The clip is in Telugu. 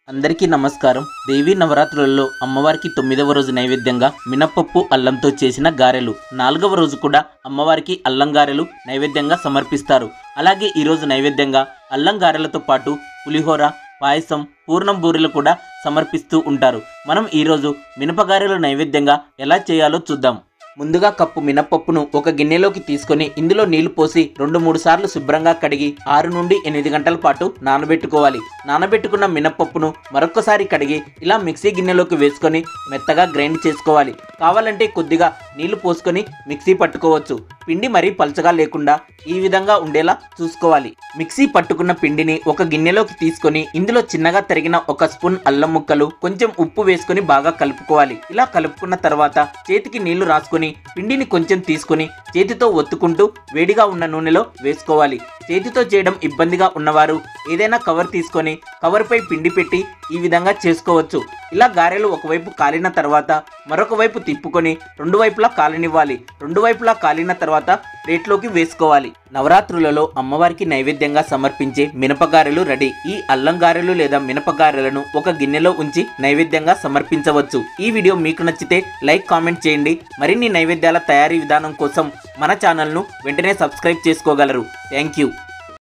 అందరికీ నమస్కారం దేవీ నవరాత్రులలో అమ్మవారికి తొమ్మిదవ రోజు నైవేద్యంగా మినపప్పు అల్లంతో చేసిన గారెలు నాలుగవ రోజు కూడా అమ్మవారికి అల్లం గారెలు నైవేద్యంగా సమర్పిస్తారు అలాగే ఈరోజు నైవేద్యంగా అల్లం గారెలతో పాటు పులిహోర పాయసం పూర్ణం బూరెలు కూడా సమర్పిస్తూ ఉంటారు మనం ఈరోజు మినపగారెలు నైవేద్యంగా ఎలా చేయాలో చూద్దాం ముందుగా కప్పు మినపప్పును ఒక గిన్నెలోకి తీసుకొని ఇందులో నీళ్లు పోసి రెండు మూడు సార్లు శుభ్రంగా కడిగి ఆరు నుండి ఎనిమిది గంటల పాటు నానబెట్టుకోవాలి నానబెట్టుకున్న మినపప్పును మరొకసారి కడిగి ఇలా మిక్సీ గిన్నెలోకి వేసుకొని మెత్తగా గ్రైండ్ చేసుకోవాలి కావాలంటే కొద్దిగా నీళ్లు పోసుకొని మిక్సీ పట్టుకోవచ్చు పిండి మరీ పలచగా లేకుండా ఈ విధంగా ఉండేలా చూసుకోవాలి మిక్సీ పట్టుకున్న పిండిని ఒక గిన్నెలోకి తీసుకొని ఇందులో చిన్నగా తరిగిన ఒక స్పూన్ అల్లం ముక్కలు కొంచెం ఉప్పు వేసుకొని బాగా కలుపుకోవాలి ఇలా కలుపుకున్న తర్వాత చేతికి నీళ్లు రాసుకొని పిండిని కొంచెం తీసుకొని చేతితో ఒత్తుకుంటూ వేడిగా ఉన్న నూనెలో వేసుకోవాలి చేతితో చేయడం ఇబ్బందిగా ఉన్నవారు ఏదైనా కవర్ తీసుకొని కవర్పై పిండి పెట్టి ఈ విధంగా చేసుకోవచ్చు ఇలా గారెలు ఒకవైపు కాలిన తర్వాత మరొక వైపు తిప్పుకొని రెండు వైపులా కాలనివ్వాలి రెండు వైపులా కాలిన తర్వాత ప్లేట్లోకి వేసుకోవాలి నవరాత్రులలో అమ్మవారికి నైవేద్యంగా సమర్పించే మినపగారెలు రెడీ ఈ అల్లం గారెలు లేదా మినపగారెలను ఒక గిన్నెలో ఉంచి నైవేద్యంగా సమర్పించవచ్చు ఈ వీడియో మీకు నచ్చితే లైక్ కామెంట్ చేయండి మరిన్ని నైవేద్యాల తయారీ విధానం కోసం మన ఛానల్ను వెంటనే సబ్స్క్రైబ్ చేసుకోగలరు థ్యాంక్ యూ